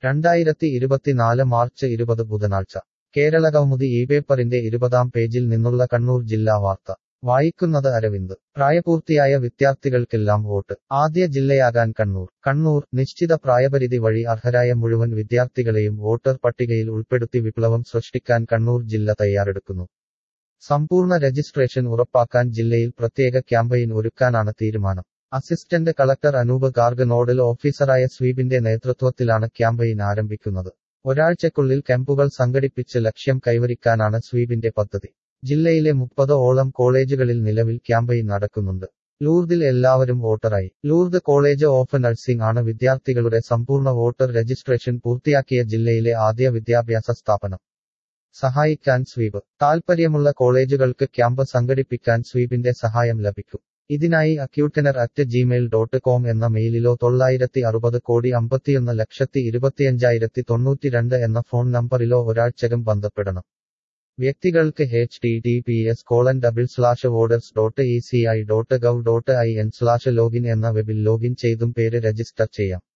രണ്ടായിരത്തി ഇരുപത്തിനാല് മാർച്ച് ഇരുപത് ബുധനാഴ്ച കേരള കൗമുദി ഈ പേപ്പറിന്റെ ഇരുപതാം പേജിൽ നിന്നുള്ള കണ്ണൂർ ജില്ലാ വാർത്ത വായിക്കുന്നത് അരവിന്ദ് പ്രായപൂർത്തിയായ വിദ്യാർത്ഥികൾക്കെല്ലാം വോട്ട് ആദ്യ ജില്ലയാകാൻ കണ്ണൂർ കണ്ണൂർ നിശ്ചിത പ്രായപരിധി വഴി അർഹരായ മുഴുവൻ വിദ്യാർത്ഥികളെയും വോട്ടർ പട്ടികയിൽ ഉൾപ്പെടുത്തി വിപ്ലവം സൃഷ്ടിക്കാൻ കണ്ണൂർ ജില്ല തയ്യാറെടുക്കുന്നു സമ്പൂർണ്ണ രജിസ്ട്രേഷൻ ഉറപ്പാക്കാൻ ജില്ലയിൽ പ്രത്യേക ക്യാമ്പയിൻ ഒരുക്കാനാണ് തീരുമാനം assistant collector Anoop Garg nodal ഓഫീസറായ സ്വീപിന്റെ നേതൃത്വത്തിലാണ് ക്യാമ്പയിൻ ആരംഭിക്കുന്നത് ഒരാഴ്ചക്കുള്ളിൽ ക്യാമ്പുകൾ സംഘടിപ്പിച്ച് ലക്ഷ്യം കൈവരിക്കാനാണ് സ്വീപിന്റെ പദ്ധതി ജില്ലയിലെ മുപ്പത് ഓളം കോളേജുകളിൽ നിലവിൽ ക്യാമ്പയിൻ നടക്കുന്നുണ്ട് ലൂർദിൽ എല്ലാവരും വോട്ടറായി ലൂർദ് കോളേജ് ഓഫ് നഴ്സിംഗ് ആണ് വിദ്യാർത്ഥികളുടെ സമ്പൂർണ്ണ വോട്ടർ രജിസ്ട്രേഷൻ പൂർത്തിയാക്കിയ ജില്ലയിലെ ആദ്യ വിദ്യാഭ്യാസ സ്ഥാപനം സഹായിക്കാൻ സ്വീപ് താൽപ്പര്യമുള്ള കോളേജുകൾക്ക് ക്യാമ്പ് സംഘടിപ്പിക്കാൻ സ്വീപിന്റെ സഹായം ലഭിക്കും ഇതിനായി അക്യൂട്ടനർ അറ്റ് ജിമെയിൽ ഡോട്ട് കോം എന്ന മെയിലിലോ തൊള്ളായിരത്തി അറുപത് കോടി അമ്പത്തിയൊന്ന് ലക്ഷത്തി ഇരുപത്തിയഞ്ചായിരത്തി തൊണ്ണൂറ്റിരണ്ട് എന്ന ഫോൺ നമ്പറിലോ ഒരാഴ്ചകം ബന്ധപ്പെടണം വ്യക്തികൾക്ക് H T T P S colon double slash voters dot E C I dot gov dot I N slash login എന്ന വെബിൽ ലോഗിൻ ചെയ്തും പേര് രജിസ്റ്റർ ചെയ്യാം